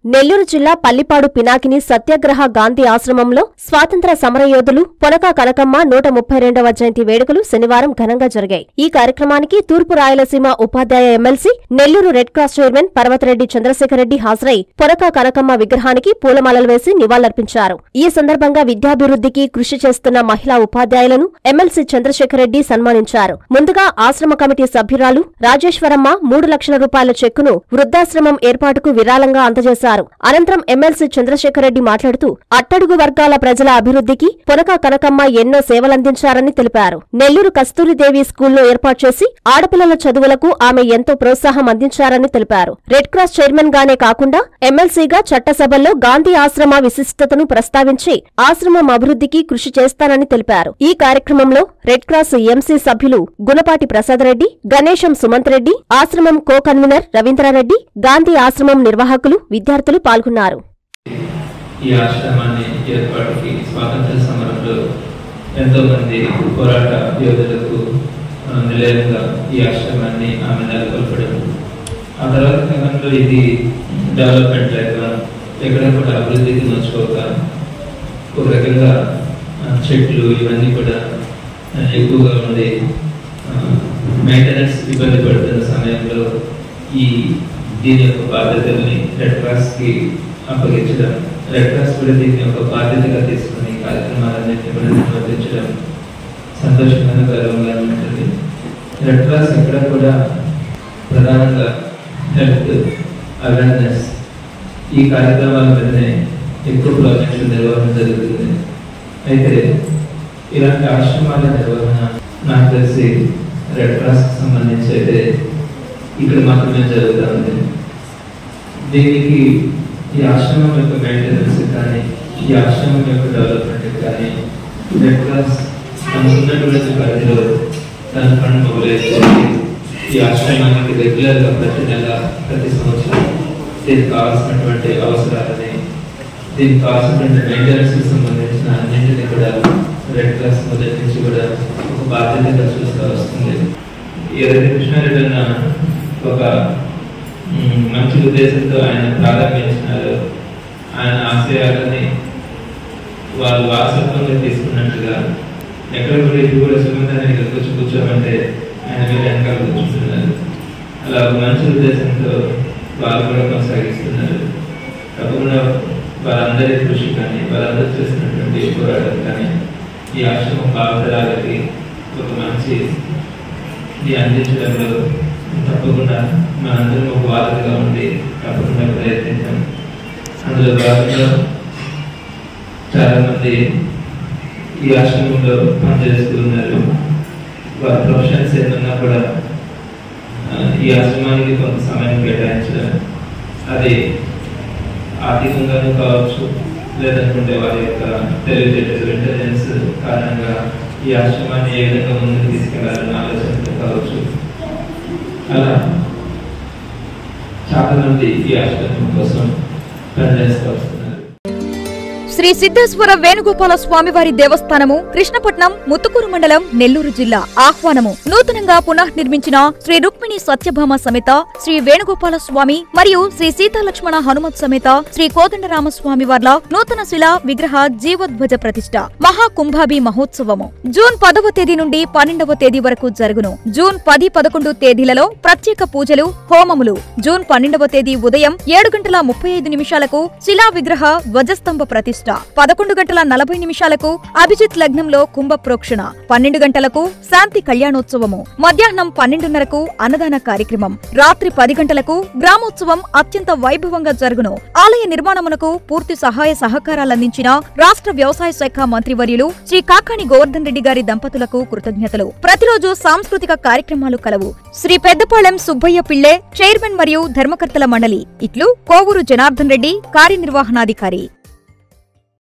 నెల్లూరు జిల్లా పల్లిపాడు పినాకిని సత్యాగ్రహ గాంధీ ఆశ్రమంలో స్వాతంత్ర సమరయోధులు పొనక కనకమ్మ నూట ముప్పై రెండవ జయంతి వేడుకలు శనివారం ఘనంగా జరిగాయి ఈ కార్యక్రమానికి తూర్పు రాయలసీమ ఉపాధ్యాయ MLC Nellore red cross chairman Parvathareddy Chandrasekhar Reddy హాజరై పొనక కనకమ్మ విగ్రహానికి పూలమాలలు వేసి నివాళులర్పించారు ఈ సందర్భంగా విద్యాభివృద్ధికి కృషి చేస్తున్న మహిళా ఉపాధ్యాయులను ఎమ్మెల్సీ చంద్రశేఖర్ రెడ్డి సన్మానించారు ముందుగా ఆశ్రమ కమిటీ సభ్యురాలు రాజేశ్వరమ్మ మూడు లక్షల రూపాయల చెక్కును వృద్ధాశ్రమం ఏర్పాటుకు విరాళంగా అందజేశారు అనంతరం ఎమ్మెల్సీ చంద్రశేఖర్ రెడ్డి మాట్లాడుతూ అట్టడుగు వర్గాల ప్రజల అభివృద్ధికి పొనక కనకమ్మ ఎన్నో సేవలందించారని తెలిపారు నెల్లూరు కస్తూరిదేవి స్కూల్లో ఏర్పాటు చేసి ఆడపిల్లల చదువులకు ఆమె ఎంతో ప్రోత్సాహం అందించారని తెలిపారు రెడ్ క్రాస్ చైర్మన్ గానే కాకుండా ఎమ్మెల్సీగా చట్టసభల్లో గాంధీ ఆశ్రమ విశిష్టతను ప్రస్తావించి ఆశ్రమం అభివృద్ధికి కృషి చేస్తానని తెలిపారు ఈ కార్యక్రమంలో రెడ్ క్రాస్ ఎంసీ సభ్యులు గుణపాటి ప్రసాదరెడ్డి గణేశం సుమంత్ రెడ్డి ఆశ్రమం కో కన్వీనర్ రవీంద్రారెడ్డి గాంధీ ఆశ్రమం నిర్వాహకులు విద్యార్థులు పాల్గొన్నారు ఈ ఆశ్రమాన్ని ఏర్పాటుకి స్వాతంత్ర సమరంలో ఎంతో మంది పోరాట యోధులకు ఆ, నిలయంగా ఈ ఆశ్రమాన్ని ఆమె నెలకొల్పడం ఆ తర్వాత కాలంలో ఇది డెవలప్మెంట్ లేక ఎక్కడ కూడా అభివృద్ధికి నోచుకోక ఒక రకంగా ఆ, చెట్లు ఇవన్నీ కూడా ఆ, ఎక్కువగా ఉండి మెయింటెనెన్స్ ఇబ్బంది పడుతున్న సమయంలో ఈ దీని యొక్క బాధ్యతల్ని రెడ్ క్రాస్ కి అప్పగించడం రెడ్ క్రాస్ కూడా దీన్ని ఒక బాధ్యతగా తీసుకుని ఈ కార్యక్రమాలన్నింటినీ కూడా నిర్వర్తించడం సంతోషంగా గౌరవంగా ఉంటుంది రెడ్ క్రాస్ ఎక్కడ కూడా ప్రధానంగా హెల్త్ అవేర్నెస్ ఈ కార్యక్రమాల మీదనే ఎక్కువ ప్రాజెక్టులు నిర్వహణ జరుగుతుంది అయితే ఇలాంటి ఆశ్రమాల నిర్వహణ నాకు తెలిసి రెడ్ క్రాస్ కి సంబంధించి అయితే ఇక్కడ మాత్రమే జరుగుతూ ఉంది దీనికి ఈ ఆశ్రమం యొక్క మెయింటెనెన్స్ కానీ ఈ ఆశ్రమం యొక్క డెవలప్మెంట్ కానీ రెడ్ క్రాస్ తనకున్నటువంటి పరిధిలో తన ఫండ్ మొబైలైజ్ చేసి ఈ ఆశ్రమానికి రెగ్యులర్ గా ప్రతి నెల ప్రతి సంవత్సరం దీనికి కావాల్సినటువంటి అవసరాలని దీనికి కావాల్సినటువంటి మెయింటెనెన్స్ కి సంబంధించిన అన్నింటినీ కూడా రెడ్ క్రాస్ మొదటి నుంచి కూడా ఒక బాధ్యతగా చూస్తూ వస్తుంది ఏదైతే కృష్ణారెడ్డి అన్న ఒక మ్, మంచి ఉద్దేశంతో ఆయన ప్రారంభించినారు ఆయన ఆశయాలని వాళ్ళు వారసత్వంగా తీసుకున్నట్టుగా ఎక్కడ కూడా ఇది కూడా సుగంధాన్ని ఇక్కడికి వచ్చి కూర్చోమంటే ఆయన మీద వెనకాల కూర్చుంటున్నారు అలా ఒక మంచి ఉద్దేశంతో వాళ్ళు కూడా కొనసాగిస్తున్నారు తప్పకుండా వాళ్ళందరి కృషి కానీ వాళ్ళందరూ చేసినటువంటి పోరాటం కానీ ఈ ఆశ్రమం భావతరాలకి ఒక మంచి ఇది అందించడంలో తప్పకుండా మనందరం ఒక బాధ్యతగా ఉండి తప్పకుండా ప్రయత్నించాం అందులో భాగంగా చాలా మంది ఈ ఆశ్రమంలో పనిచేస్తూ ఉన్నారు వారి ప్రొఫెషన్స్ ఏమన్నా కూడా ఆ, ఈ ఆశ్రమానికి కొంత సమయం కేటాయించడం అది ఆర్థికంగానూ కావచ్చు లేదనుకుంటే వారి యొక్క తెలివితేటలు ఇంటెలిజెన్స్ కారణంగా ఈ ఆశ్రమాన్ని ఏ విధంగా ముందుకు తీసుకెళ్లాలన్న ఆలోచనతో కావచ్చు అలా చాలా మంది ఈ ఆశ్రమం కోసం పనిచేస్తూ వస్తున్నారు శ్రీ సిద్ధేశ్వర వేణుగోపాల స్వామివారి దేవస్థానము కృష్ణపట్నం ముత్తుకూరు మండలం నెల్లూరు జిల్లా ఆహ్వానము నూతనంగా పునఃనిర్మించిన శ్రీ రుక్మిణి సత్యభామ సమేత శ్రీ వేణుగోపాల స్వామి మరియు శ్రీ సీతాలక్ష్మణ హనుమత్ సమేత శ్రీ కోదండరామస్వామి వార్ల నూతన శిలా విగ్రహ జీవోద్వజ ప్రతిష్ట మహాకుంభాభి మహోత్సవము జూన్ పదవ తేదీ నుండి పన్నెండవ తేదీ వరకు జరుగును జూన్ పది పదకొండు తేదీలలో ప్రత్యేక పూజలు హోమములు జూన్ పన్నెండవ తేదీ ఉదయం ఏడు గంటల ముప్పై ఐదు నిమిషాలకు శిలా విగ్రహ ధ్వజస్తంభ ప్రతిష్ట పదకొండు గంటల నలభై నిమిషాలకు అభిజిత్ లగ్నంలో కుంభ ప్రోక్షణ పన్నెండు గంటలకు శాంతి కళ్యాణోత్సవము మధ్యాహ్నం పన్నెండున్నరకు అన్నదాన కార్యక్రమం రాత్రి పది గంటలకు గ్రామోత్సవం అత్యంత వైభవంగా జరుగును ఆలయ నిర్మాణమునకు పూర్తి సహాయ సహకారాలందించిన రాష్ట్ర వ్యవసాయ శాఖ మంత్రివర్యులు శ్రీ కాకాణి గోవర్ధన్ రెడ్డి గారి దంపతులకు కృతజ్ఞతలు ప్రతిరోజు సాంస్కృతిక కార్యక్రమాలు కలవు శ్రీ పెద్దపాళెం సుబ్బయ్య పిళ్ళే చైర్మన్ మరియు ధర్మకర్తల మండలి ఇట్లు కోవూరు జనార్దన్ రెడ్డి కార్యనిర్వహణాధికారి